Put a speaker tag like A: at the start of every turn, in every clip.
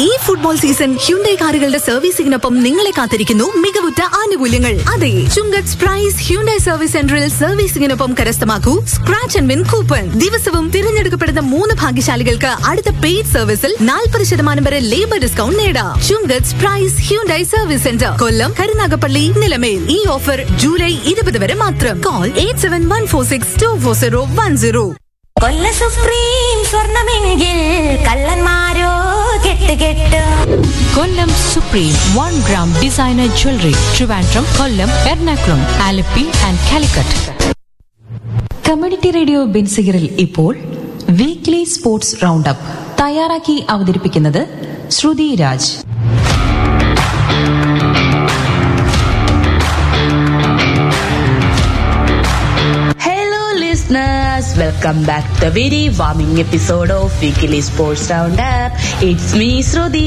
A: ഈ football season Hyundai കാറുകളുടെ സർവീസിംഗിനൊപ്പം നിങ്ങളെ കാത്തിരിക്കുന്നു മികവുറ്റ ആനുകൂല്യങ്ങൾ അതെ ചുങ്കത്ത് പ്രൈസ് ഹ്യുണ്ടൈ സർവീസ് സെന്ററിൽ സർവീസിംഗിനൊപ്പം കരസ്ഥമാക്കൂ സ്ക്രാച്ച് ആൻഡ് വിൻ കൂപ്പൺ ദിവസവും തിരഞ്ഞെടുക്കപ്പെടുന്ന മൂന്ന് ഭാഗ്യശാലികൾക്ക് അടുത്ത പെയ്ഡ് സർവീസിൽ നാൽപ്പത് ശതമാനം വരെ ലേബർ ഡിസ്കൗണ്ട് നേടാം Chungath price Hyundai service centre Kollam Karunagappally Nilamel ഈ ഓഫർ ജൂലൈ ഇരുപത് വരെ മാത്രം call eight seven one four six two four zero one zero
B: കൊല്ല സുപ്രീം സ്വർണമെങ്കിൽ കള്ളന്മാരോ കെട്ട് കെട്ട്
C: Kollam supreme one gram designer jewellery Trivandrum Kollam Ernakulam Alleppey and Calicut community radio ബെൻസിഗറിൽ ഇപ്പോൾ വീക്ക്ലി സ്പോർട്സ് റൗണ്ട് അപ്പ് തയ്യാറാക്കി അവതരിപ്പിക്കുന്നത് ശ്രുതി Raj
D: Hello listeners, welcome back to the very warming episode of Weekly Sports Roundup. It's me ശ്രുതി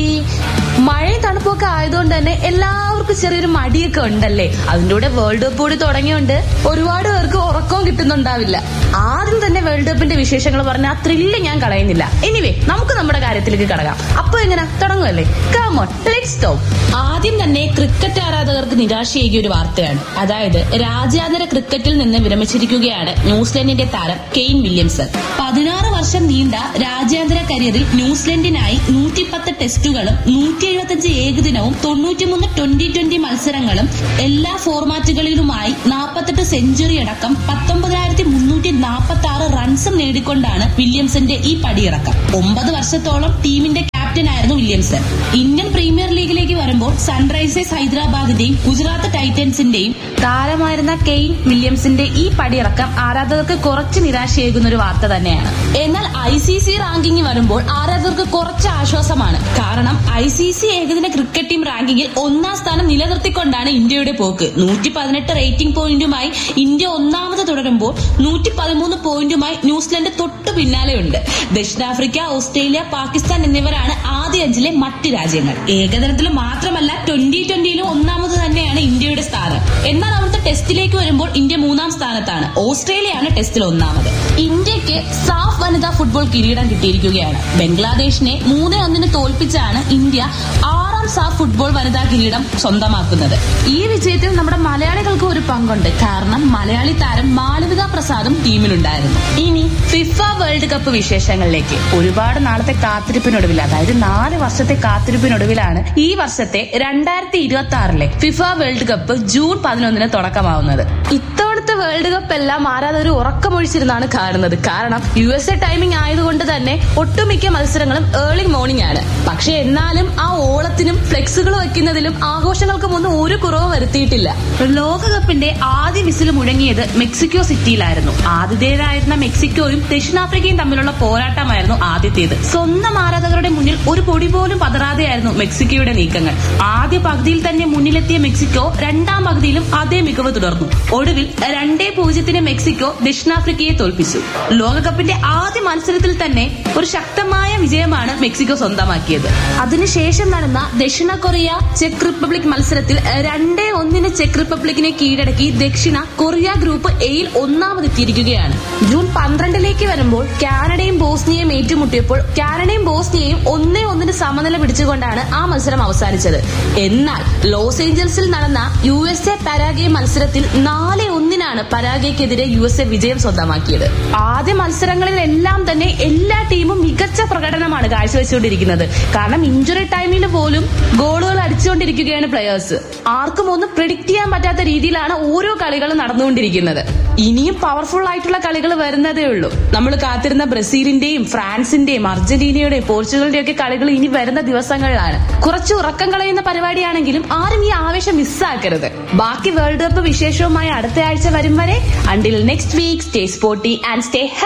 D: മഴയും തണുപ്പൊക്കെ ആയതുകൊണ്ട് തന്നെ എല്ലാവർക്കും ചെറിയൊരു മടിയൊക്കെ ഉണ്ടല്ലേ അതിന്റെ കൂടെ വേൾഡ് കപ്പ് കൂടി തുടങ്ങിയോണ്ട് ഒരുപാട് പേർക്ക് ഉറക്കവും കിട്ടുന്നുണ്ടാവില്ല ആദ്യം തന്നെ വേൾഡ് കപ്പിന്റെ വിശേഷങ്ങൾ പറഞ്ഞ ആ ത്രില്ല് ഞാൻ കളയുന്നില്ല എനിവേ നമുക്ക് നമ്മുടെ കാര്യത്തിലേക്ക് കടക്കാം അപ്പൊ എങ്ങനെ തുടങ്ങുമല്ലേ കാമോൺ ലെറ്റ്സ് ടോക്ക് ആദ്യം തന്നെ ക്രിക്കറ്റ് ആരാധകർക്ക് നിരാശയേകിയ ഒരു വാർത്തയാണ് അതായത് രാജ്യാന്തര ക്രിക്കറ്റിൽ നിന്ന് വിരമിച്ചിരിക്കുകയാണ് ന്യൂസിലൻഡിന്റെ താരം കെയ്ൻ വില്യംസൺ പതിനാറ് വർഷം നീണ്ട രാജ്യാന്തര കരിയറിൽ ന്യൂസിലൻഡിനായി നൂറ്റിപ്പത്ത് ടെസ്റ്റുകളും നൂറ്റി എഴുപത്തിയഞ്ച് ഏകദിനവും തൊണ്ണൂറ്റിമൂന്ന് ട്വന്റി ട്വന്റി മത്സരങ്ങളും എല്ലാ ഫോർമാറ്റുകളിലുമായി നാൽപ്പത്തെട്ട് സെഞ്ചുറി അടക്കം പത്തൊമ്പതിനായിരത്തി മുന്നൂറ്റി നാൽപ്പത്തി ആറ് റൺസും നേടിക്കൊണ്ടാണ് വില്യംസന്റെ ഈ പടിയിറക്കം ഒമ്പത് വർഷത്തോളം ടീമിന്റെ ക്യാപ്റ്റനായിരുന്നു വില്യംസൺ ഇന്ത്യൻ പ്രീമിയർ ലീഗിലേക്ക് വരുമ്പോൾ സൺറൈസേഴ്സ് ഹൈദരാബാദിന്റെയും ഗുജറാത്ത് ടൈറ്റൻസിന്റെയും താരമായിരുന്ന കെയ്ൻ വില്യംസിന്റെ ഈ പടിയിറക്കം ആരാധകർക്ക് കുറച്ച് നിരാശയേകുന്ന ഒരു വാർത്ത തന്നെയാണ് എന്നാൽ ഐ സി സി റാങ്കിങ് വരുമ്പോൾ ആരാധകർക്ക് കുറച്ച് ആശ്വാസമാണ് കാരണം ഐ സി സി ഏകദിന ക്രിക്കറ്റ് ടീം റാങ്കിങ്ങിൽ ഒന്നാം സ്ഥാനം നിലനിർത്തിക്കൊണ്ടാണ് ഇന്ത്യയുടെ പോക്ക് നൂറ്റി പതിനെട്ട് റേറ്റിംഗ് പോയിന്റുമായി ഇന്ത്യ ഒന്നാമത് തുടരുമ്പോൾ നൂറ്റി പതിമൂന്ന് പോയിന്റുമായി ന്യൂസിലൻഡ് തൊട്ടു പിന്നാലെയുണ്ട് ദക്ഷിണാഫ്രിക്ക ഓസ്ട്രേലിയ പാകിസ്ഥാൻ എന്നിവരാണ് ആദ്യ അഞ്ചിലെ മറ്റ് രാജ്യങ്ങൾ ഏകദിനത്തിൽ മാത്രമല്ല ട്വന്റി ട്വന്റിയിലും ഒന്നാമത് തന്നെയാണ് ഇന്ത്യയുടെ സ്ഥാനം എന്നാൽ അവിടുത്തെ ടെസ്റ്റിലേക്ക് വരുമ്പോൾ ഇന്ത്യ മൂന്നാം സ്ഥാനത്താണ് ഓസ്ട്രേലിയയാണ് ടെസ്റ്റിൽ ഒന്നാമത് ഇന്ത്യക്ക് സാഫ് വനിതാ ഫുട്ബോൾ കിരീടം കിട്ടിയിരിക്കുകയാണ് ബംഗ്ലാദേശിനെ മൂന്ന് ഒന്നിന് തോൽപ്പിച്ചാണ് ഇന്ത്യ ആറാം സാഫ് ഫുട്ബോൾ വനിതാ കിരീടം സ്വന്തമാക്കുന്നത് ഈ വിജയത്തിൽ നമ്മുടെ മലയാളികൾക്ക് ഒരു പങ്കുണ്ട് കാരണം മലയാളി താരം മാളവിക പ്രസാദും ടീമിലുണ്ടായിരുന്നു ഇനി ഫിഫ വേൾഡ് കപ്പ് വിശേഷങ്ങളിലേക്ക് ഒരുപാട് നാളത്തെ കാത്തിരിപ്പിനൊടുവിൽ അതായത് നാല് വർഷത്തെ കാത്തിരിപ്പിനൊടുവിലാണ് ഈ വർഷത്തെ രണ്ടായിരത്തി ഇരുപത്തി ആറിലെ ഫിഫ വേൾഡ് കപ്പ് ജൂൺ പതിനൊന്നിന് തുടക്കമാവുന്നത് ഇത്തവണത്തെ വേൾഡ് കപ്പ് എല്ലാം ആരാധകർ ഉറക്കമൊഴിച്ചിരുന്നാണ് കാണുന്നത് കാരണം യു എസ് എ ടൈമിംഗ് ആയതുകൊണ്ട് തന്നെ ഒട്ടുമിക്ക മത്സരങ്ങളും ഏർലി മോർണിംഗ് ആണ് പക്ഷെ എന്നാലും ആ ഓളത്തിനും ഫ്ലെക്സുകൾ വെക്കുന്നതിലും ആഘോഷങ്ങൾക്കും ഒന്നും ഒരു കുറവ് വരുത്തിയിട്ടില്ല ലോകകപ്പിന്റെ ആദ്യ വിസിൽ മുഴങ്ങിയത് മെക്സിക്കോ സിറ്റിയിലായിരുന്നു ആതിഥേയരായിരുന്ന മെക്സിക്കോയും ദക്ഷിണാഫ്രിക്കയും തമ്മിലുള്ള പോരാട്ടമായിരുന്നു ആദ്യത്തേത് സ്വന്തം ആരാധകരുടെ മുന്നിൽ ഒരു പൊടി പോലും പതറാതെയായിരുന്നു മെക്സിക്കോയുടെ നീക്കങ്ങൾ ആദ്യ പകുതിയിൽ തന്നെ മുന്നിലെത്തിയ മെക്സിക്കോ രണ്ടാം പകുതിയിലും അതേ മികവ് തുടർന്നു ഒടുവിൽ രണ്ടേ പൂജ്യത്തിന് മെക്സിക്കോ ദക്ഷിണാഫ്രിക്കയെ തോൽപ്പിച്ചു ലോകകപ്പിന്റെ ആദ്യ മത്സരത്തിൽ തന്നെ ഒരു ശക്തമായ വിജയമാണ് മെക്സിക്കോ സ്വന്തമാക്കിയത് അതിനുശേഷം നടന്ന ദക്ഷിണ കൊറിയ ചെക്ക് റിപ്പബ്ലിക് മത്സരത്തിൽ രണ്ടേ ഒന്നിന് ചെക്ക് റിപ്പബ്ലിക്കിനെ കീഴടക്കി ദക്ഷിണ കൊറിയ ഗ്രൂപ്പ് എയിൽ ഒന്നാമതെത്തിയിരിക്കുകയാണ് ജൂൺ പന്ത്രണ്ടിലേക്ക് വരുമ്പോൾ കാനഡയും ബോസ്നിയയും ഏറ്റുമുട്ടിയപ്പോൾ കാനഡയും ബോസ്നിയയും ഒന്നേ ഒന്നിന് സമനില പിടിച്ചുകൊണ്ടാണ് ആ മത്സരം അവസാനിച്ചത് എന്നാൽ ലോസ് ഏഞ്ചൽസിൽ നടന്ന യു എസ് എ പരാഗെ മത്സരത്തിൽ നാല് ഒന്നിനാണ് പരാഗയ്ക്കെതിരെ യു എസ് എ വിജയം സ്വന്തമാക്കിയത് ആദ്യ മത്സരങ്ങളിലെല്ലാം തന്നെ എല്ലാ ടീമും മികച്ച പ്രകടനമാണ് കാഴ്ചവെച്ചുകൊണ്ടിരിക്കുന്നത് കാരണം ഇഞ്ചുറി ടൈമിൽ പോലും ഗോളുകൾ അടിച്ചുകൊണ്ടിരിക്കുകയാണ് പ്ലെയേഴ്സ് ആർക്കും ഒന്നും പ്രിഡിക്ട് ചെയ്യാൻ പറ്റാത്ത രീതിയിലാണ് ഓരോ കളികളും നടന്നുകൊണ്ടിരിക്കുന്നത് ഇനിയും പവർഫുൾ ആയിട്ടുള്ള കളികൾ വരുന്നതേ ഉള്ളൂ നമ്മൾ കാത്തിരുന്ന ബ്രസീലിന്റെയും ഫ്രാൻസിന്റെയും അർജന്റീനയുടെയും പോർച്ചുഗലിന്റെയും ഒക്കെ കളികൾ ഇനി വരുന്ന ദിവസങ്ങളിലാണ് കുറച്ച് ഉറക്കം കളയുന്ന പരിപാടിയാണെങ്കിലും ആരും ഈ ആവേശം മിസ്സാക്കരുത് ബാക്കി വേൾഡ് കപ്പ് വിശേഷവുമായി അടുത്ത ആഴ്ച വരും വരെ until next week stay sporty and stay